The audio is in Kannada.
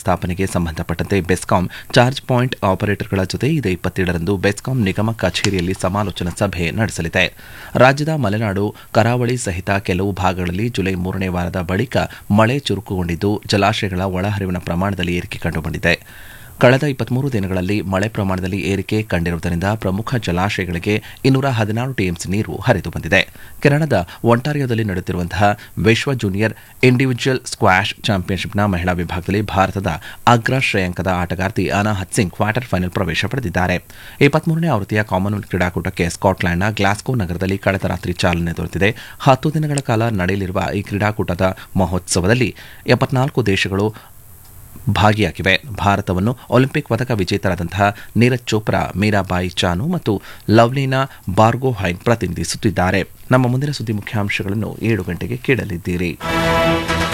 ಸ್ಥಾಪನೆಗೆ ಸಂಬಂಧಪಟ್ಟಂತೆ ಬೆಸ್ಕಾಂ ಚಾರ್ಜ್ ಪಾಯಿಂಟ್ ಆಪರೇಟರ್ಗಳ ಜೊತೆ ಇದೇ ಇಪ್ಪತ್ತೇಳರಂದು ಬೆಸ್ಕಾಂ ನಿಗಮ ಕಚೇರಿಯಲ್ಲಿ ಸಮಾಲೋಚನಾ ಸಭೆ ನಡೆಸಲಿದೆ ರಾಜ್ಯದ ಮಲೆನಾಡು ಕರಾವಳಿ ಸಹಿತ ಕೆಲವು ಭಾಗಗಳಲ್ಲಿ ಜುಲೈ ಮೂರನೇ ವಾರದ ಬಳಿಕ ಮಳೆ ಚುರುಕುಗೊಂಡಿದ್ದು ಜಲಾಶಯಗಳ ಒಳಹರಿವಿನ ಪ್ರಮಾಣದಲ್ಲಿ ಏರಿಕೆ ಕಂಡುಬಂದಿದೆ ಕಳೆದ ಇಪ್ಪತ್ಮೂರು ದಿನಗಳಲ್ಲಿ ಮಳೆ ಪ್ರಮಾಣದಲ್ಲಿ ಏರಿಕೆ ಕಂಡಿರುವುದರಿಂದ ಪ್ರಮುಖ ಜಲಾಶಯಗಳಿಗೆ ಇನ್ನೂರ ಹದಿನಾರು ಟಿಎಂಸಿ ನೀರು ಹರಿದು ಬಂದಿದೆ ಕೆನಡಾದ ಒಂಟಾರಿಯೋದಲ್ಲಿ ನಡೆಯುತ್ತಿರುವಂತಹ ವಿಶ್ವ ಜೂನಿಯರ್ ಇಂಡಿವಿಜುವಲ್ ಸ್ಕ್ವಾಷ್ ಚಾಂಪಿಯನ್ಶಿಪ್ನ ಮಹಿಳಾ ವಿಭಾಗದಲ್ಲಿ ಭಾರತದ ಅಗ್ರ ಶ್ರೇಯಾಂಕದ ಆಟಗಾರ್ತಿ ಅನಾಹತ್ ಸಿಂಗ್ ಕ್ವಾರ್ಟರ್ ಫೈನಲ್ ಪ್ರವೇಶ ಪಡೆದಿದ್ದಾರೆ ಇಪ್ಪತ್ಮೂರನೇ ಆವೃತ್ತಿಯ ಕಾಮನ್ವೆಲ್ತ್ ಕ್ರೀಡಾಕೂಟಕ್ಕೆ ಸ್ಕಾಟ್ಲೆಂಡ್ನ ಗ್ಲಾಸ್ಗೋ ನಗರದಲ್ಲಿ ಕಳೆದ ರಾತ್ರಿ ಚಾಲನೆ ದೊರೆತಿದೆ ಹತ್ತು ದಿನಗಳ ಕಾಲ ನಡೆಯಲಿರುವ ಈ ಕ್ರೀಡಾಕೂಟದ ಮಹೋತ್ಸವದಲ್ಲಿ ಎಪ್ಪತ್ನಾಲ್ಕು ದೇಶಗಳು ಭಾಗಿಯಾಗಿವೆ ಭಾರತವನ್ನು ಒಲಿಂಪಿಕ್ ಪದಕ ವಿಜೇತರಾದಂತಹ ನೀರಜ್ ಚೋಪ್ರಾ ಮೀರಾಬಾಯಿ ಚಾನು ಮತ್ತು ಲವ್ಲಿನಾ ಬಾರ್ಗೋಹೈನ್ ಪ್ರತಿನಿಧಿಸುತ್ತಿದ್ದಾರೆ ನಮ್ಮ ಮುಂದಿನ ಸುದ್ದಿ ಮುಖ್ಯಾಂಶಗಳನ್ನು ಏಳು ಗಂಟೆಗೆ ಕೇಳಲಿದ್ದೀರಿ